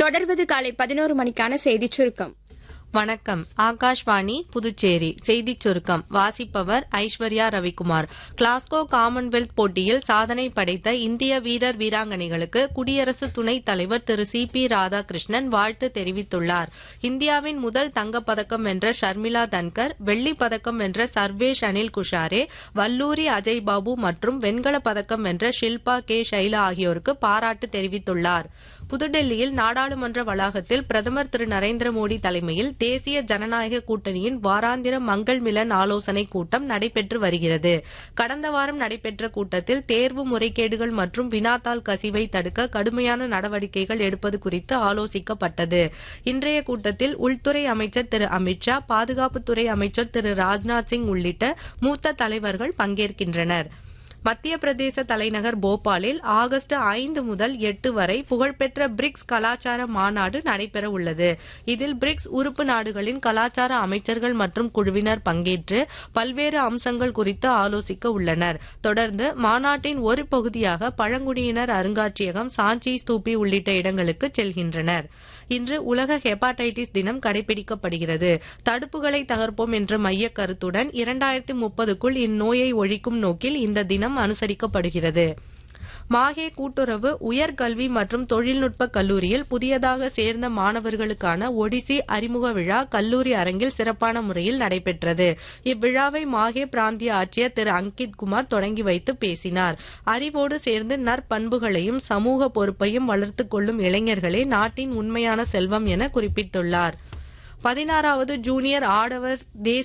தொடர்வது காலை பதினோரு மணிக்கான செய்திச் சுருக்கம் வணக்கம் ஆகாஷ்வாணி புதுச்சேரி செய்திச் சுருக்கம் வாசிப்பவர் ஐஸ்வர்யா ரவிக்குமார் கிளாஸ்கோ காமன்வெல்த் போட்டியில் சாதனை படைத்த இந்திய வீரர் வீராங்கனைகளுக்கு குடியரசு துணைத் தலைவர் திரு சி பி ராதாகிருஷ்ணன் வாழ்த்து தெரிவித்துள்ளார் இந்தியாவின் முதல் தங்கப்பதக்கம் வென்ற ஷர்மிளா தன்கர் வெள்ளிப் பதக்கம் வென்ற சர்வேஷ் அனில் குஷாரே வல்லூரி அஜய் பாபு மற்றும் வெண்கலப் பதக்கம் வென்ற ஷில்பா கே ஷைலா ஆகியோருக்கு பாராட்டு தெரிவித்துள்ளார் புதுடெல்லியில் நாடாளுமன்ற வளாகத்தில் பிரதமர் திரு நரேந்திர மோடி தலைமையில் தேசிய ஜனநாயக கூட்டணியின் வாராந்திர மங்கள் மிலன் ஆலோசனை கூட்டம் நடைபெற்று வருகிறது கடந்த வாரம் நடைபெற்ற கூட்டத்தில் தேர்வு முறைகேடுகள் மற்றும் வினாத்தாள் கசிவை தடுக்க கடுமையான நடவடிக்கைகள் எடுப்பது குறித்து ஆலோசிக்கப்பட்டது இன்றைய கூட்டத்தில் உள்துறை அமைச்சர் திரு அமித்ஷா பாதுகாப்புத்துறை அமைச்சர் திரு ராஜ்நாத் சிங் உள்ளிட்ட மூத்த தலைவர்கள் பங்கேற்கின்றனர் மத்திய பிரதேச தலைநகர் போபாலில் ஆகஸ்ட் ஐந்து முதல் எட்டு வரை புகழ்பெற்ற பிரிக்ஸ் கலாச்சார மாநாடு நடைபெற உள்ளது இதில் பிரிக்ஸ் உறுப்பு நாடுகளின் கலாச்சார அமைச்சர்கள் மற்றும் குழுவினர் பங்கேற்று பல்வேறு அம்சங்கள் குறித்து ஆலோசிக்க உள்ளனர் தொடர்ந்து மாநாட்டின் ஒரு பகுதியாக பழங்குடியினர் அருங்காட்சியகம் சாஞ்சி ஸ்தூபி உள்ளிட்ட இடங்களுக்கு செல்கின்றனர் இன்று உலக ஹெப்பாடைட்டிஸ் தினம் கடைபிடிக்கப்படுகிறது தடுப்புகளை தகர்ப்போம் என்ற மைய கருத்துடன் இரண்டாயிரத்தி முப்பதுக்குள் இந்நோயை ஒழிக்கும் நோக்கில் இந்த தினம் அனுசரிக்கப்படுகிறது மாஹே கூட்டுறவு உயர்கல்வி மற்றும் தொழில்நுட்ப கல்லூரியில் புதியதாக சேர்ந்த மாணவர்களுக்கான ஒடிசி அறிமுக விழா கல்லூரி அரங்கில் சிறப்பான முறையில் நடைபெற்றது இவ்விழாவை மாஹே பிராந்திய ஆட்சியர் திரு அங்கித் குமார் தொடங்கி வைத்து பேசினார் அறிவோடு சேர்ந்து நற்பண்புகளையும் சமூக பொறுப்பையும் வளர்த்துக் கொள்ளும் இளைஞர்களே நாட்டின் உண்மையான செல்வம் என குறிப்பிட்டுள்ளார் பதினாறாவது ஜூனியர் ஆடவர் தேசிய